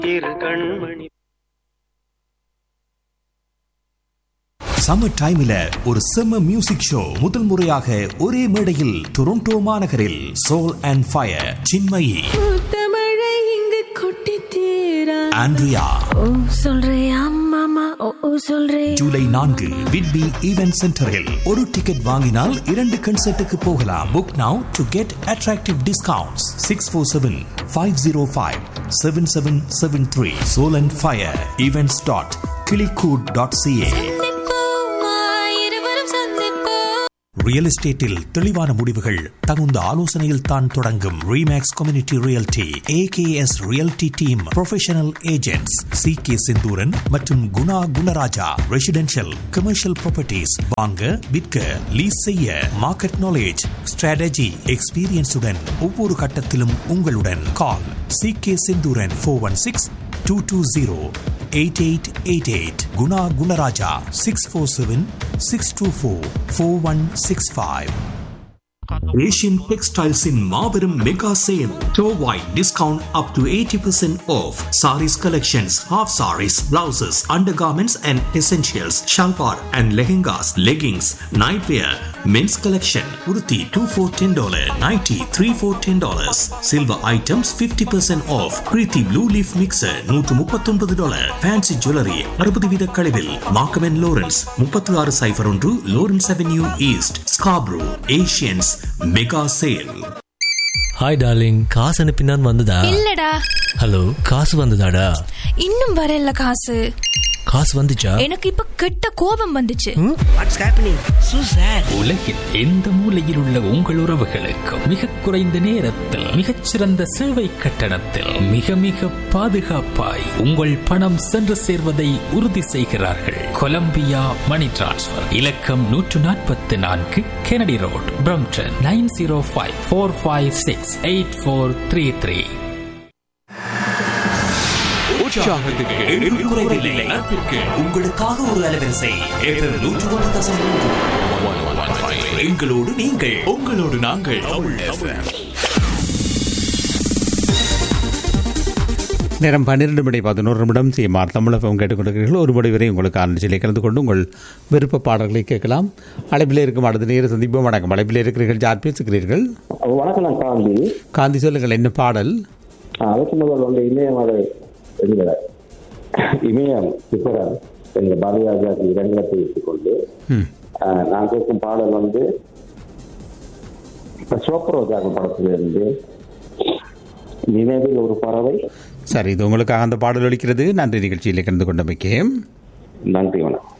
இரு கண்மணி சம்மர் டைம்ல ஒரு செம்ம மியூசிக் ஷோ முதல் முறையாக ஒரே மேடையில் டொரண்டோ மாநகரில் சோல் அண்ட் ஃபயர் சின்மயி முத்தமழை இங்கு கொட்டி தீரா ஆண்ட்ரியா ஓ சொல்றியா மாமா ஓ ஓ சொல்றே ஜூலை நான்கு விட்பி ஈவென்ட் சென்டரில் ஒரு டிக்கெட் வாங்கினால் இரண்டு கன்சர்ட்டுக்கு போகலாம் book now to get attractive discounts six four seven five zero five seven seven seven three soul and fire events dot கிளிகூட் டாட் சிஏ இருவரும் சந்திப்போம் ரியல் எஸ்டேட்டில் தெளிவான முடிவுகள் தகுந்த ஆலோசனையில் தான் தொடங்கும் Remax community realty AKS realty team professional agents C K Senthuran மற்றும் Guna Gunarajah residential commercial properties வாங்க விற்க லீஸ் செய்ய மார்க்கெட் நாலேஜ் ஸ்ட்ராட்டஜி எக்ஸ்பீரியன்ஸுடன் ஒவ்வொரு கட்டத்திலும் உங்களுடன் call C K Senthuran four one six two two zero eight eight eight eight Guna Gunarajah six four seven six two four four one six five Asian textiles இன் மாபெரும் mega sale டோவாய் discount up to eighty percent off sarees collections half sarees blouses undergarments and essentials ஷால்பார் and lehengas leggings night wear men's collection உருத்தி two four ten dollar nighty three four ten dollars silver items fifty percent off Preethi blue leaf mixer நூற்று முப்பத்தொன்பது dollar fancy jewellery அறுபது வீத கழிவில் மார்க்கமென் Lawrence முப்பத்தி ஆறு cipher ஒன்று Lawrence avenue east Scarborough Asians mega sale hi darling காசு அனுப்பினான் வந்ததா இல்லடா ஹலோ காசு வந்ததாடா இன்னும் வரல காசு காசு வந்துச்சா எனக்கு இப்ப கெட்ட கோபம் வந்துச்சு வாட்ஸ் ஹேப்பனிங் சூ சார் உலகில் எந்த மூலையில் உள்ள உங்கள் உறவுகளுக்கு மிக குறைந்த நேரத்தில் மிகச்சிறந்த சேவை கட்டணத்தில் மிக மிக பாதுகாப்பாய் உங்கள் பணம் சென்று சேர்வதை உறுதி செய்கிறார்கள் கொலம்பியா மணி டிரான்ஸ்ஃபர் இலக்கம் நூற்று நாற்பத்தி நான்கு Kennedy road Brampton nine zero five four five six eight four three three உங்களுக்காக ஒரு அலைவரிசை FM 101.3. எங்களோடு நீங்கள் உங்களோடு நாங்கள் நேரம் பன்னிரண்டு மணி பதினோரு நிமிடம் சிஎம்ஆர் தமிழகம் கேட்டுக்கொண்டிருக்கிறீர்கள் ஒரு மணி வரை உங்களுக்கு ஆரம்பிச்சிலே கலந்து கொண்டு உங்கள் விருப்ப பாடல்களை கேட்கலாம் அழைப்பில் இருக்கும் அடுத்த நேரம் சந்திப்போம் வணக்கம் அழைப்பில் இருக்கிறீர்கள் யார் பேசுகிறீர்கள் வணக்கம் நான் காந்தி காந்தி சொல்லுங்கள் என்ன பாடல் அதுக்கு முதல் வந்து இமயம் அது என்கிற இமயம் சிப்பரம் என்ற பாரதிராஜாக்கு இரங்கத்தை வைத்துக்கொண்டு ம் ஆஹ், நான் கேட்கும் பாடல் வந்து சோப்ரோஜாக படத்திலிருந்து நினைவில் ஒரு பறவை சரி இது உங்களுக்காக அந்த பாடல் ஒலிக்கிறது நன்றி நிகழ்ச்சியில் கலந்து கொண்டமைக்கு நன்றி வணக்கம்